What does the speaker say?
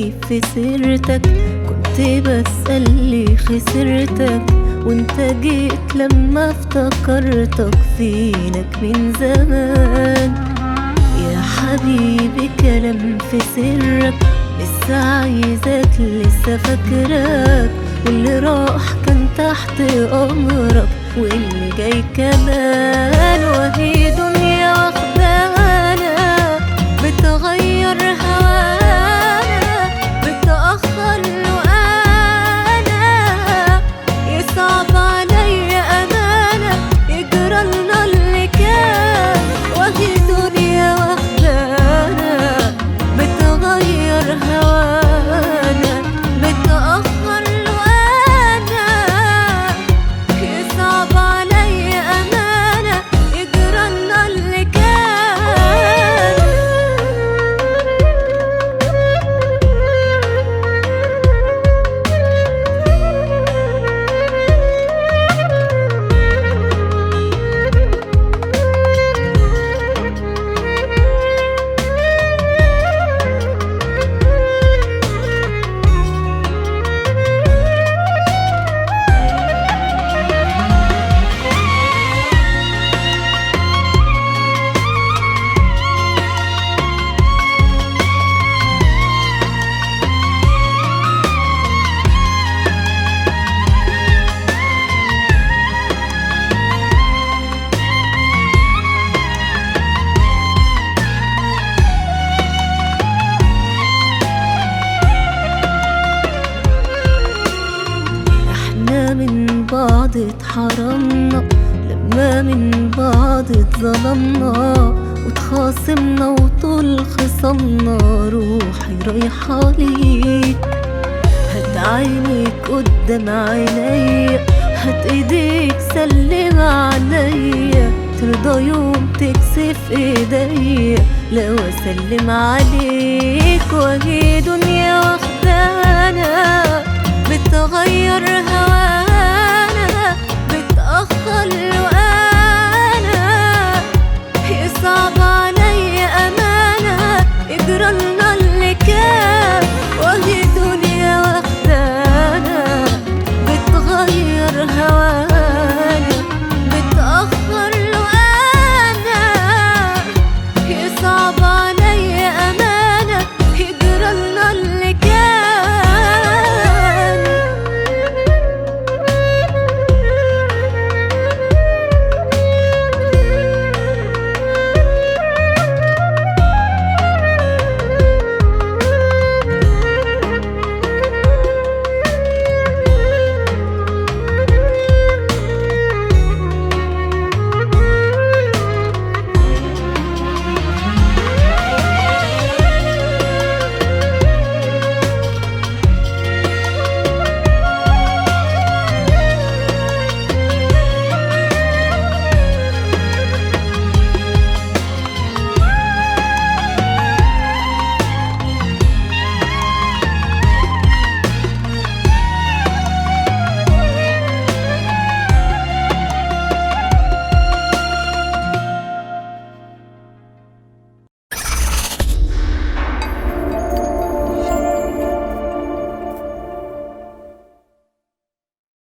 بجيب في سيرتك كنت بسأل لي خسرتك وانت جيت لما افتكرتك فينك من زمان يا حبيبي كلام في سرك لسه عايزك لسه فاكرك واللي راح كان تحت امرك واللي جاي كمان وهي دنيا واخدانا بتغير هوانا بتأخر له انا يصعب عليا امانه يجرى لنا اللي كان وهي دنيا واخدانا بتغير هوانا بتأخر له انا يصعب عليا امانه يجرى لنا اللي احنا من بعض اتحرمنا لما من بعض اتظلمنا وتخاصمنا وطول خصمنا روحي رايحة ليك هات عينيك قدام عينيا هات ايديك سلم عليا ترضى يوم تكسف ايديا لو اسلم عليك وهي دنيا واخدانا بتغير هوانا بتأخر له انا يصعب عليا امانه يجرى لنا اللي كان وهي دنيا واخدانا بتغير هوانا